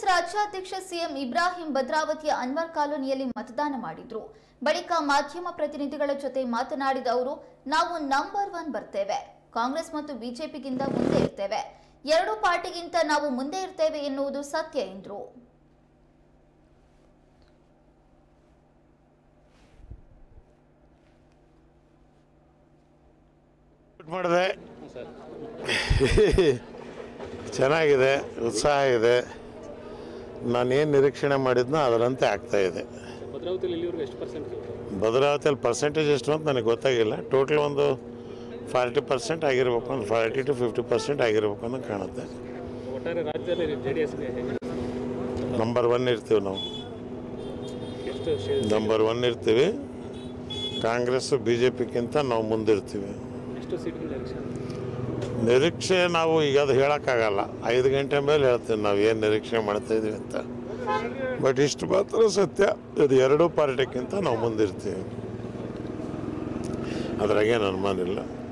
ರಾಜ್ಯಾಧ್ಯಕ್ಷ ಸಿಎಂ ಇಬ್ರಾಹಿಂ ಭದ್ರಾವತಿಯ ಅನ್ವರ್ ಕಾಲೋನಿಯಲ್ಲಿ ಮತದಾನ ಮಾಡಿದ್ರು ಬಳಿಕ ಮಾಧ್ಯಮ ಪ್ರತಿನಿಧಿಗಳ ಜೊತೆ ಮಾತನಾಡಿದ ಅವರು ನಾವು ನಂಬರ್ ಒನ್ ಬರ್ತೇವೆ ಕಾಂಗ್ರೆಸ್ ಮತ್ತು ಬಿಜೆಪಿಗಿಂತ ಮುಂದೆ ಇರ್ತೇವೆ ಎರಡು ಪಾರ್ಟಿಗಿಂತ ನಾವು ಮುಂದೆ ಇರ್ತೇವೆ ಎನ್ನುವುದು ಸತ್ಯ ಎಂದರು ಶೂಟ್ ಮಾಡಿದೆ ಚೆನ್ನಾಗಿದೆ ಉತ್ಸಾಹ ಇದೆ ನಾನೇನು ನಿರೀಕ್ಷಣೆ ಮಾಡಿದ್ನೋ ಅದರಂತೆ ಆಗ್ತಾ ಇದೆ ಭದ್ರಾವತಿಯಲ್ಲಿ ಇಲ್ಲಿವರೆಗೂ ಎಷ್ಟು ಪರ್ಸೆಂಟ್ ಭದ್ರಾವತಿಯಲ್ಲಿ ಪರ್ಸೆಂಟೇಜ್ ಎಷ್ಟು ಅಂತ ನನಗೆ ಗೊತ್ತಾಗಿಲ್ಲ ಟೋಟಲ್ ಒಂದು ಫಾರ್ಟಿ ಪರ್ಸೆಂಟ್ ಆಗಿರ್ಬೇಕು ಒಂದು ಫಾರ್ಟಿ ಟು ಫಿಫ್ಟಿ ಪರ್ಸೆಂಟ್ ಆಗಿರ್ಬೇಕು ಅನ್ನೋ ಕಾಣುತ್ತೆ ಒಟ್ಟಾರೆ ರಾಜ್ಯದಲ್ಲಿ ಜೆ ಡಿ ಎಸ್ಗೆ ನಂಬರ್ ಒನ್ ಇರ್ತೀವಿ ನಾವು ಎಷ್ಟು ಶೇ- ನಂಬರ್ ಒನ್ ಇರ್ತೀವಿ ಕಾಂಗ್ರೆಸ್ ಬಿ ಜೆ ಪಿಗಿಂತ ನಾವು ಮುಂದಿರ್ತೀವಿ ಎಷ್ಟು ಸೀಟ್ಗಳ ನಿರೀಕ್ಷೆ ನಿರೀಕ್ಷೆ ನಾವು ಈಗ ಅದು ಹೇಳೋಕ್ಕಾಗಲ್ಲ ಐದು ಗಂಟೆ ಮೇಲೆ ಹೇಳ್ತೀವಿ ನಾವು ಏನು ನಿರೀಕ್ಷೆ ಮಾಡ್ತಾ ಇದೀವಿ ಅಂತ ಬಟ್ ಇಷ್ಟು ಮಾತ್ರ ಸತ್ಯ ಇದು ಎರಡೂ ಪಾರ್ಟಿಗಿಂತ ನಾವು ಮುಂದಿರ್ತೀವಿ ಅದ್ರಾಗೇನು ಅನುಮಾನ ಇಲ್ಲ